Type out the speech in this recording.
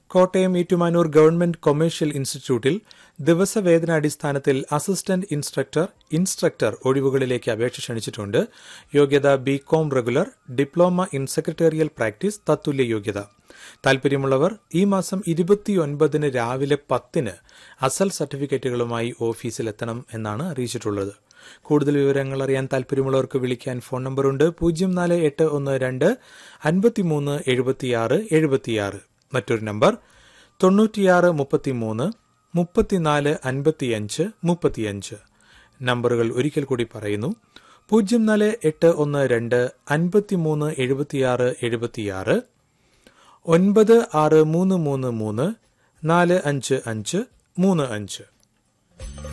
Kottayam Ettumanoor government commercial ഇൻസ്റ്റിറ്റ്യൂട്ടിൽ ദിവസവേതനാടിസ്ഥാനത്തിൽ assistant instructor instructor ഒഴിവുകളിലേക്ക് അപേക്ഷ ക്ഷണിച്ചിട്ടുണ്ട് യോഗ്യത B com regular diploma in secretarial practice തത്തുല്യ യോഗ്യത താൽപര്യമുള്ളവർ ഈ മാസം ഇരുപത്തിയൊൻപതിന് രാവിലെ പത്തിന് അസൽ സർട്ടിഫിക്കറ്റുകളുമായി ഓഫീസിലെത്തണം എന്നാണ് അറിയിച്ചിട്ടുള്ളത് കൂടുതൽ വിവരങ്ങൾ അറിയാൻ താൽപര്യമുള്ളവർക്ക് വിളിക്കാൻ ഫോൺ നമ്പറുണ്ട് പൂജ്യം നാല് എട്ട് ഒന്ന് രണ്ട് അൻപത്തിമൂന്ന് എഴുപത്തിയാറ് എഴുപത്തിയാറ് മറ്റൊരു നമ്പർ തൊണ്ണൂറ്റിയാറ് മുപ്പത്തിമൂന്ന് മുപ്പത്തിനാല് അൻപത്തിയഞ്ച് മുപ്പത്തിയഞ്ച് നമ്പറുകൾ ഒരിക്കൽ കൂടി പറയുന്നു പൂജ്യം നാല് എട്ട് ഒന്ന് രണ്ട് അൻപത്തിമൂന്ന് എഴുപത്തിയാറ് എഴുപത്തിയാറ് ഒൻപത് ആറ് മൂന്ന് മൂന്ന് മൂന്ന് നാല് അഞ്ച് അഞ്ച് മൂന്ന് അഞ്ച്